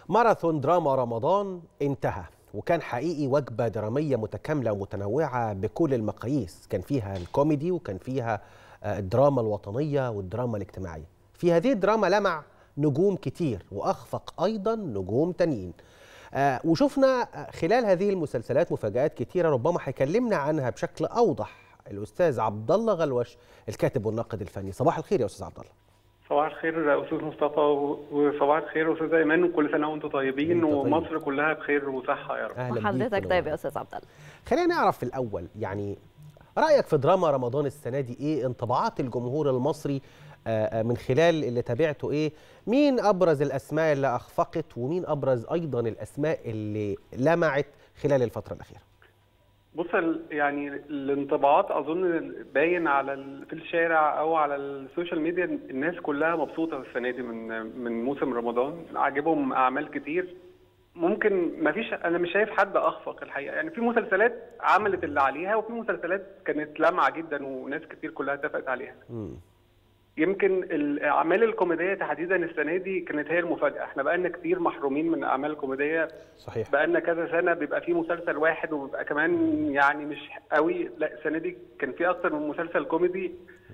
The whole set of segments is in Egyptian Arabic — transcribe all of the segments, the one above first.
ماراثون دراما رمضان انتهى وكان حقيقي وجبة درامية متكاملة ومتنوعة بكل المقاييس كان فيها الكوميدي وكان فيها آه، الدراما الوطنية والدراما الاجتماعية في هذه الدراما لمع نجوم كتير وأخفق أيضا نجوم تانيين آه، وشفنا خلال هذه المسلسلات مفاجآت كتيرة ربما هيكلمنا عنها بشكل أوضح الأستاذ عبد الله غلوش الكاتب والناقد الفني صباح الخير يا أستاذ عبد الله صباح الخير استاذ مصطفى وصباح الخير استاذ ايمن وكل سنه وانتم طيبين وأنت طيب. ومصر كلها بخير وصحه يا رب أهلا بيك وحضرتك ونورك. طيب يا استاذ عبد الله خلينا نعرف في الأول يعني رأيك في دراما رمضان السنة دي إيه انطباعات الجمهور المصري آه، آه، من خلال اللي تابعته إيه مين أبرز الأسماء اللي أخفقت ومين أبرز أيضا الأسماء اللي لمعت خلال الفترة الأخيرة بص ال- يعني الانطباعات اظن باين على ال- في الشارع او على السوشيال ميديا الناس كلها مبسوطه السنه دي من من موسم رمضان عاجبهم اعمال كتير ممكن ما فيش انا مش شايف حد اخفق الحقيقه يعني في مسلسلات عملت اللي عليها وفي مسلسلات كانت لامعه جدا وناس كتير كلها اتفقت عليها مم. يمكن الاعمال الكوميديه تحديدا السنه دي كانت هي المفاجاه احنا بقالنا كتير محرومين من اعمال كوميديه صحيح بقالنا كذا سنه بيبقى في مسلسل واحد وبيبقى كمان يعني مش قوي لا السنه دي كان في اكتر من مسلسل كوميدي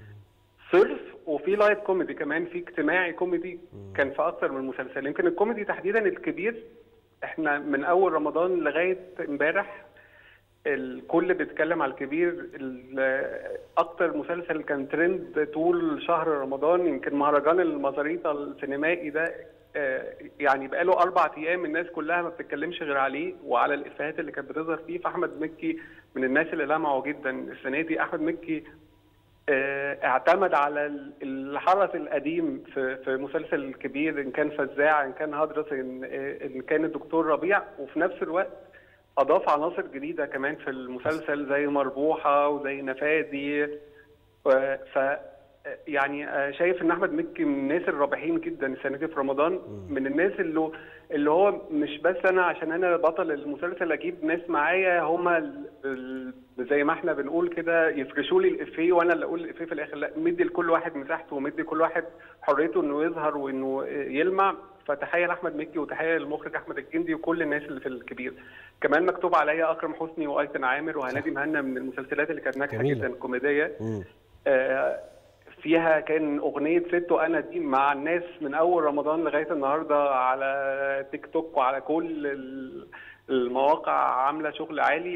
صرف وفي لايت كوميدي كمان في اجتماعي كوميدي كان في اكتر من مسلسل يمكن الكوميدي تحديدا الكبير احنا من اول رمضان لغايه امبارح الكل بيتكلم على الكبير ال- اكتر مسلسل كان ترند طول شهر رمضان يمكن مهرجان المزاريطه السينمائي ده آه، يعني بقاله اربع ايام الناس كلها ما بتتكلمش غير عليه وعلى الافيهات اللي كانت بتظهر فيه فاحمد مكي من الناس اللي لمعوا جدا السنه دي احمد مكي آه، اعتمد على ال- الحرس القديم في في مسلسل الكبير ان كان فزاع ان كان هدرس ان آه، ان كان الدكتور ربيع وفي نفس الوقت اضاف عناصر جديده كمان في المسلسل زي مربوحه وزي نفادي و- ف يعني آه، شايف ان احمد مكي من الناس الرابحين جدا السنه دي في رمضان من الناس اللي اللي هو مش بس انا عشان انا بطل المسلسل اجيب ناس معايا هما ال- ال- زي ما احنا بنقول كده يفرشوا لي الافيه وانا اللي اقول الافيه في الاخر لا مدي لكل واحد مساحته ومدي كل واحد حريته انه يظهر وانه يلمع فتحيه لاحمد مكي وتحيه للمخرج احمد الجندي وكل الناس اللي في الكبير كمان مكتوب عليا اكرم حسني وايتن عامر وهنادي مهنا من المسلسلات اللي كانت ناجحه جميلة. جدا كوميديه مم. آه، فيها كان اغنيه ست وانا دي مع الناس من اول رمضان لغايه النهارده على تيك توك وعلى كل ال- المواقع عامله شغل عالي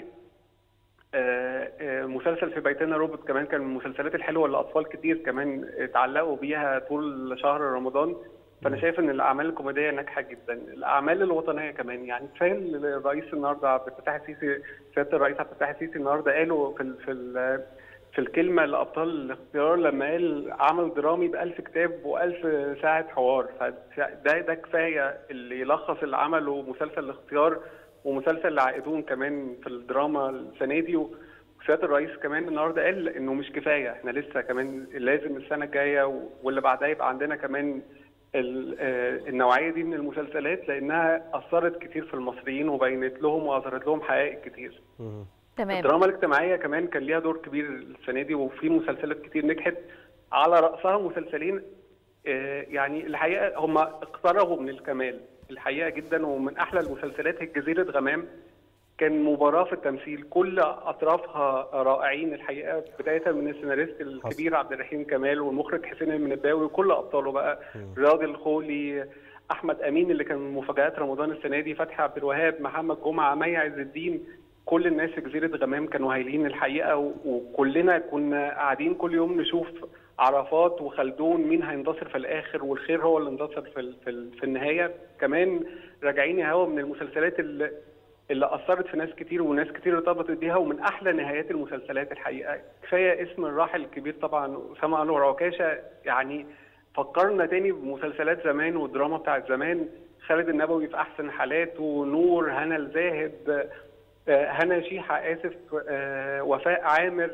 آه، آه، مسلسل في بيتنا روبوت كمان كان من المسلسلات الحلوه اللي اطفال كتير كمان اتعلقوا بيها طول شهر رمضان فانا شايف ان الاعمال الكوميديه ناجحه جدا الاعمال الوطنيه كمان يعني كفايه اللي الرئيس النهارده عبد الفتاح السيسي سياده الرئيس عبد الفتاح السيسي النهارده قالوا في ال في ال في الكلمه لابطال الاختيار لما قال عمل درامي بألف كتاب وألف ساعه حوار فده ده كفايه اللي يلخص اللي عمله مسلسل الاختيار ومسلسل العائدون كمان في الدراما السنه دي وسياده الرئيس كمان النهارده قال انه مش كفايه احنا لسه كمان لازم السنه الجايه واللي بعدها يبقى عندنا كمان ال- آه، النوعيه دي من المسلسلات لانها اثرت كتير في المصريين وبينت لهم واظهرت لهم حقائق كتير. مم. تمام الدراما الاجتماعيه كمان كان ليها دور كبير السنه دي وفي مسلسلات كتير نجحت على راسها مسلسلين آه، يعني الحقيقه هم اقتربوا من الكمال الحقيقه جدا ومن احلى المسلسلات هي جزيره غمام كان مباراه في التمثيل كل اطرافها رائعين الحقيقه بدايه من السيناريست الكبير عبد الرحيم كمال والمخرج حسين المنباوي وكل ابطاله بقى راضي الخولي احمد امين اللي كان من مفاجات رمضان السنه دي فتحي عبد الوهاب محمد جمعه مي عز الدين كل الناس في جزيره غمام كانوا هايلين الحقيقه و- وكلنا كنا قاعدين كل يوم نشوف عرفات وخلدون مين هينتصر في الاخر والخير هو اللي انتصر في ال- في, ال- في النهايه كمان راجعين يا هوا من المسلسلات اللي اللي اثرت في ناس كتير وناس كتير ارتبطت بيها ومن احلى نهايات المسلسلات الحقيقه كفايه اسم الراحل الكبير طبعا اسامه انور عكاشه يعني فكرنا تاني بمسلسلات زمان والدراما بتاعت زمان خالد النبوي في احسن حالاته نور هنا الزاهد آه، هنا شيحه اسف آه، وفاء عامر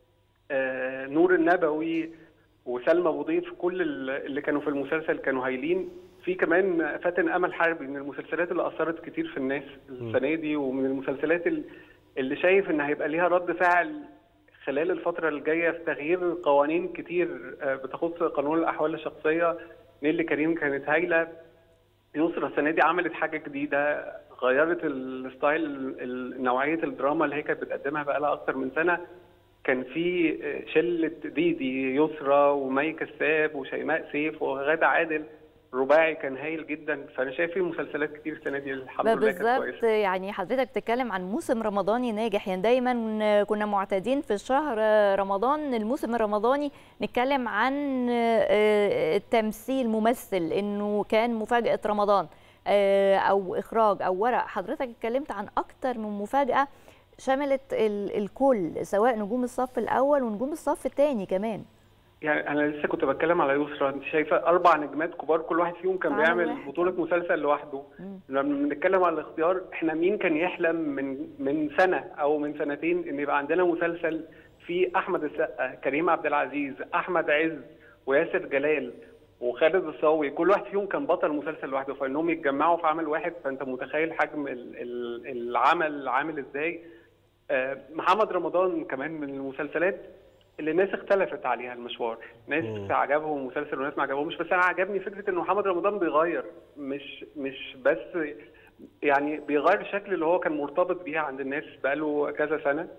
آه، نور النبوي وسلمى ابو ضيف كل ال- اللي كانوا في المسلسل كانوا هايلين في كمان فاتن امل حربي من المسلسلات اللي اثرت كتير في الناس السنه دي ومن المسلسلات ال- اللي شايف ان هيبقى ليها رد فعل خلال الفتره الجايه في تغيير قوانين كتير آه، بتخص قانون الاحوال الشخصيه نيلي كريم كانت هايله يسرا السنه دي عملت حاجه جديده غيرت الستايل ال- نوعيه الدراما اللي هي كانت بتقدمها بقى لها اكتر من سنه كان في شله ديدي يسرا ومي كساب وشيماء سيف وغادة عادل رباعي كان هايل جدا فانا شايف في مسلسلات كتير السنه دي الحمد لله كانت بالظبط كويسه يعني حضرتك بتتكلم عن موسم رمضاني ناجح يعني دايما كنا معتادين في شهر رمضان الموسم الرمضاني نتكلم عن التمثيل ممثل انه كان مفاجاه رمضان او اخراج او ورق حضرتك اتكلمت عن اكتر من مفاجاه شملت ال- الكل سواء نجوم الصف الاول ونجوم الصف الثاني كمان يعني انا لسه كنت بتكلم على يسرا انت شايفه اربع نجمات كبار كل واحد فيهم كان عمل بيعمل واحد. بطوله مسلسل لوحده مم. لما بنتكلم على الاختيار احنا مين كان يحلم من من سنه او من سنتين ان يبقى عندنا مسلسل فيه احمد السقا كريم عبد العزيز احمد عز وياسر جلال وخالد الصاوي كل واحد فيهم كان بطل مسلسل لوحده فانهم يتجمعوا في عمل واحد فانت متخيل حجم ال- ال- العمل عامل ازاي آه، محمد رمضان كمان من المسلسلات اللي الناس اختلفت عليها المشوار ناس مم. عجبهم مسلسل وناس ما عجبهمش بس انا عجبني فكره ان محمد رمضان بيغير مش مش بس يعني بيغير الشكل اللي هو كان مرتبط بيها عند الناس بقاله كذا سنه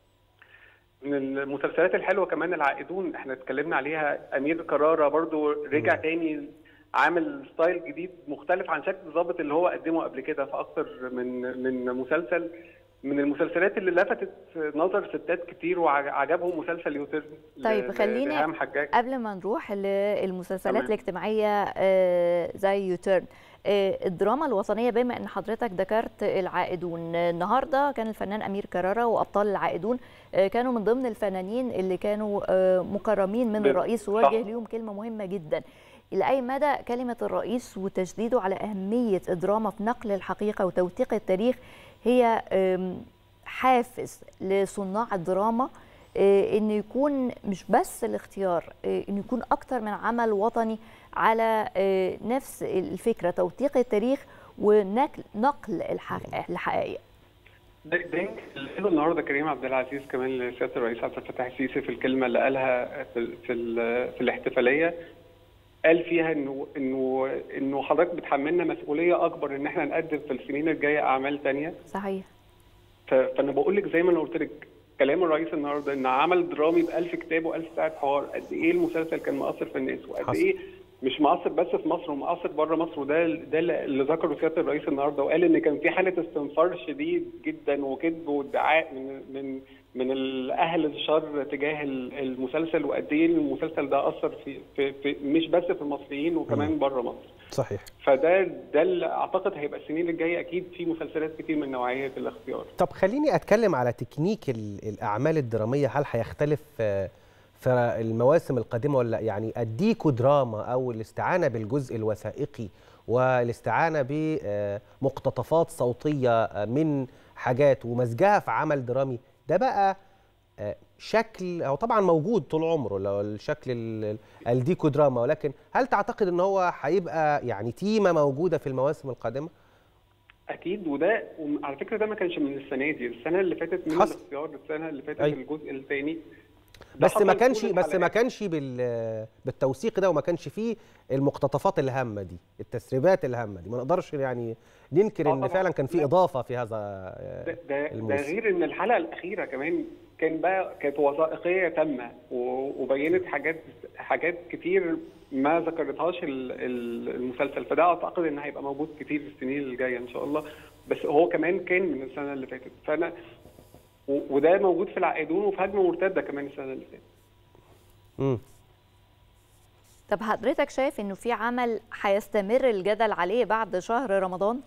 من المسلسلات الحلوه كمان العائدون احنا اتكلمنا عليها امير كرارة برضو رجع مم. تاني عامل ستايل جديد مختلف عن شكل الظابط اللي هو قدمه قبل كده في اكتر من من مسلسل من المسلسلات اللي لفتت نظر ستات كتير وعجبهم مسلسل يوتيرن طيب، ل- خليني لريهام حجاج قبل ما نروح للمسلسلات تمام. الاجتماعيه آه، زي يوتيرن آه، الدراما الوطنيه بما ان حضرتك ذكرت العائدون آه، النهارده كان الفنان امير كرارة وابطال العائدون آه، كانوا من ضمن الفنانين اللي كانوا آه، مكرمين من ب- الرئيس ووجه صح. ليهم كلمه مهمه جدا لاي مدى كلمه الرئيس وتشديده على اهميه الدراما في نقل الحقيقه وتوثيق التاريخ هي آم، حافز لصناع الدراما آه، انه يكون مش بس الاختيار آه، انه يكون اكتر من عمل وطني على آه، نفس الفكره توثيق التاريخ ونقل نقل الحق- الحقائق ده ده يمكن اللي قاله النهارده كريم عبد العزيز كمان لسياده الرئيس عبد الفتاح السيسي في الكلمه اللي قالها في ال- في, ال- في الاحتفاليه قال فيها انه انه انه حضرتك بتحملنا مسؤوليه اكبر ان احنا نقدم في السنين الجايه اعمال تانية صحيح ف- فانا بقول لك زي ما انا قلت لك كلام الرئيس النهارده ان عمل درامي ب 1000 كتاب و1000 ساعه حوار قد ايه المسلسل كان مؤثر في الناس وقد حصل. ايه مش مؤثر بس في مصر ومؤثر بره مصر وده ده اللي اللي ذكره سياده الرئيس النهارده وقال ان كان في حاله استنفار شديد جدا وكذب وادعاء من من من الاهل الشر تجاه ال- المسلسل وقد ايه المسلسل ده اثر في, في, في مش بس في المصريين وكمان بره مصر صحيح فده ده اللي اعتقد هيبقى السنين الجايه اكيد في مسلسلات كتير من نوعيه الاختيار طب خليني اتكلم على تكنيك ال- الاعمال الدراميه هل هيختلف آه، في المواسم القادمه ولا لا؟ يعني الديكو دراما او الاستعانه بالجزء الوثائقي والاستعانه بمقتطفات صوتيه آه، من حاجات ومزجها في عمل درامي ده بقى آه، شكل هو طبعا موجود طول عمره لو الشكل ال- الديكو دراما ولكن هل تعتقد ان هو هيبقى يعني تيمه موجوده في المواسم القادمه؟ اكيد وده وعلى فكره ده ما كانش من السنه دي السنه اللي فاتت من حصل. الاختيار السنه اللي فاتت أيوة. الجزء الثاني بس ما كانش بس ما كانش بال بالتوثيق ده وما كانش فيه المقتطفات الهامه دي التسريبات الهامه دي ما نقدرش يعني ننكر آه ان طبعاً. فعلا كان في لا. اضافه في هذا ده, ده, ده الموسم. غير ان الحلقه الاخيره كمان كان بقى كانت وثائقيه تامه و- وبينت حاجات حاجات كتير ما ذكرتهاش ال- ال- المسلسل فده اعتقد ان هيبقى موجود كتير في السنين الجايه ان شاء الله بس هو كمان كان من السنه اللي فاتت فانا و- وده موجود في العائدون وفي هجمه مرتده كمان السنه اللي فاتت مم. طب حضرتك شايف انه في عمل هيستمر الجدل عليه بعد شهر رمضان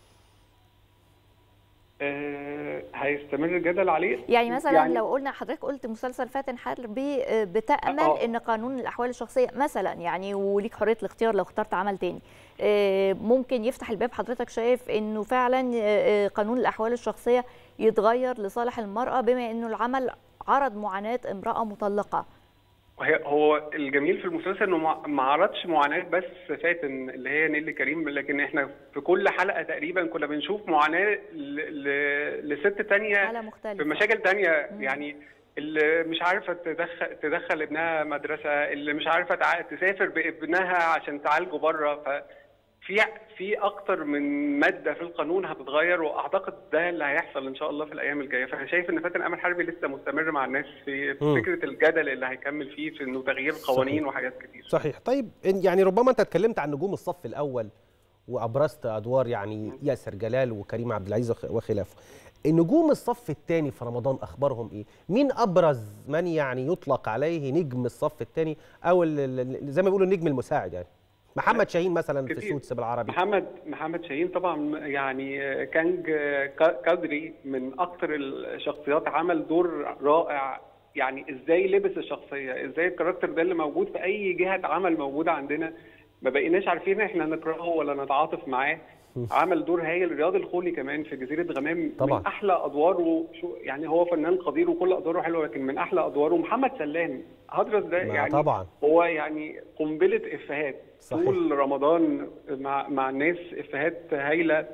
آه هيستمر الجدل عليه يعني مثلا يعني لو قلنا حضرتك قلت مسلسل فاتن حربي آه، بتأمل آه. ان قانون الاحوال الشخصيه مثلا يعني وليك حريه الاختيار لو اخترت عمل تاني آه، ممكن يفتح الباب حضرتك شايف انه فعلا آه، آه، قانون الاحوال الشخصيه يتغير لصالح المراه بما انه العمل عرض معاناه امراه مطلقه وهي- هو الجميل في المسلسل انه ما ما عرضش معاناه بس فاتن اللي هي نيلي كريم لكن احنا في كل حلقه تقريبا كنا بنشوف معاناه ل- ل- لست تانية حاله في مختلفه مشاكل تانية يعني اللي مش عارفه تدخل تدخل ابنها مدرسه اللي مش عارفه تع- تسافر بابنها عشان تعالجه بره ف في في اكتر من ماده في القانون هتتغير واعتقد ده اللي هيحصل ان شاء الله في الايام الجايه فانا شايف ان فاتن امل حربي لسه مستمر مع الناس في مم. فكره الجدل اللي هيكمل فيه في انه تغيير قوانين وحاجات كتير صحيح طيب إن- يعني ربما انت اتكلمت عن نجوم الصف الاول وابرزت ادوار يعني ياسر جلال وكريم عبد العزيز وخ- وخلافه نجوم الصف الثاني في رمضان اخبارهم ايه مين ابرز من يعني يطلق عليه نجم الصف الثاني او ال- ال- زي ما بيقولوا النجم المساعد يعني محمد شاهين مثلا في كتير. سوتس بالعربي محمد محمد شاهين طبعا يعني كانج ك- كادري من اكتر الشخصيات عمل دور رائع يعني ازاي لبس الشخصيه ازاي الكاركتر ده اللي موجود في اي جهه عمل موجوده عندنا ما بقيناش عارفين احنا نكرهه ولا نتعاطف معاه عمل دور هايل رياض الخولي كمان في جزيره غمام طبعاً. من احلى ادواره شو يعني هو فنان قدير وكل ادواره حلوه لكن من احلى ادواره محمد سلام هدرس ده ما يعني طبعاً. هو يعني قنبله افيهات صحيح. طول رمضان مع مع الناس افيهات هايله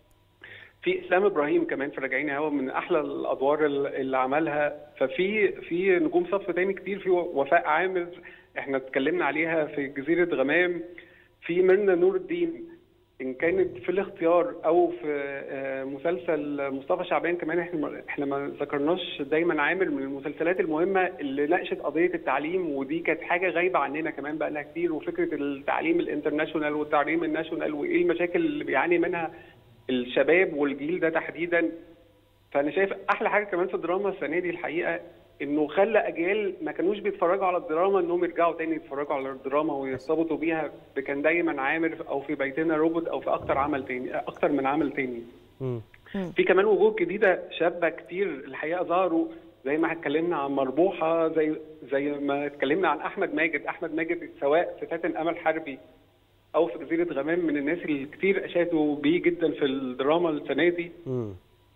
في اسلام ابراهيم كمان في راجعين هوا من احلى الادوار ال- اللي عملها ففي في نجوم صف تاني كتير في وفاء عامر احنا اتكلمنا عليها في جزيره غمام في ميرنا نور الدين ان كانت في الاختيار او في آه، مسلسل مصطفى شعبان كمان احنا ما- احنا ما ذكرناش دايما عامر من المسلسلات المهمه اللي ناقشت قضيه التعليم ودي كانت حاجه غايبه عننا كمان بقى لها كتير وفكره التعليم الانترناشونال والتعليم الناشونال وايه المشاكل اللي بيعاني منها الشباب والجيل ده تحديدا فانا شايف احلى حاجه كمان في الدراما السنه دي الحقيقه انه خلى اجيال ما كانوش بيتفرجوا على الدراما انهم يرجعوا تاني يتفرجوا على الدراما ويرتبطوا بيها كان دايما عامر او في بيتنا روبوت او في اكتر عمل تاني اكتر من عمل تاني مم. في كمان وجوه جديده شابه كتير الحقيقه ظهروا زي ما اتكلمنا عن مربوحه زي زي ما اتكلمنا عن احمد ماجد احمد ماجد سواء في فاتن امل حربي او في جزيره غمام من الناس اللي كتير اشادوا بيه جدا في الدراما السنه دي مم.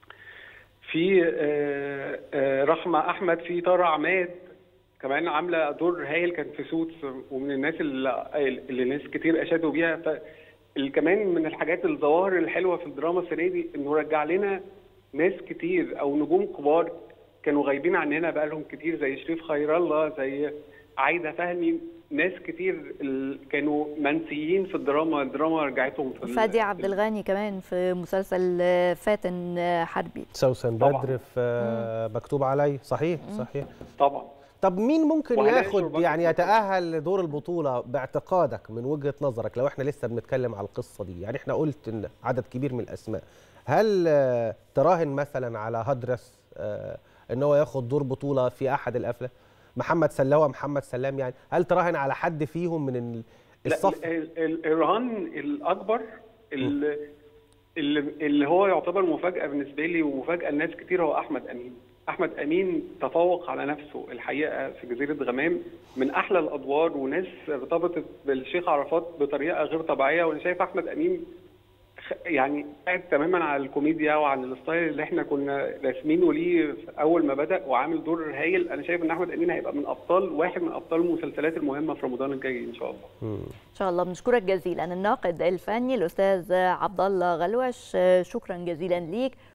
في آه، آه، رحمه احمد في طارق عماد كمان عامله دور هايل كان في سوتس ومن الناس اللي, اللي ناس كتير اشادوا بيها ف ال- كمان من الحاجات الظواهر الحلوه في الدراما السنه دي انه رجع لنا ناس كتير او نجوم كبار كانوا غايبين عننا بقالهم كتير زي شريف خير الله زي عايده فهمي ناس كتير ال- كانوا منسيين في الدراما الدراما رجعتهم في ال- فادي عبد الغني كمان في مسلسل آه، فاتن آه، حربي سوسن طبعاً. بدر في آه، مكتوب علي صحيح صحيح طبعا طب مين ممكن وهناقش ياخد رباط يعني الفرقة. يتأهل لدور البطولة باعتقادك من وجهة نظرك لو احنا لسه بنتكلم على القصة دي يعني احنا قلت ان عدد كبير من الاسماء هل آه، تراهن مثلا على هدرس آه، ان هو ياخد دور بطولة في احد الافلام محمد سلاوة محمد سلام يعني هل تراهن على حد فيهم من ال- لا الصف ال- ال- الرهان الاكبر اللي, اللي اللي هو يعتبر مفاجاه بالنسبه لي ومفاجاه لناس كتير هو احمد امين احمد امين تفوق على نفسه الحقيقه في جزيره غمام من احلى الادوار وناس ارتبطت بالشيخ عرفات بطريقه غير طبيعيه وانا شايف احمد امين خ- يعني قاعد تماما على الكوميديا وعن الستايل اللي احنا كنا راسمينه ليه في اول ما بدا وعامل دور هايل انا شايف ان احمد امين هيبقى من ابطال واحد من ابطال المسلسلات المهمه في رمضان الجاي ان شاء الله ان شاء الله بنشكرك جزيلا الناقد الفني الاستاذ عبد الله غلوش آه، شكرا جزيلا ليك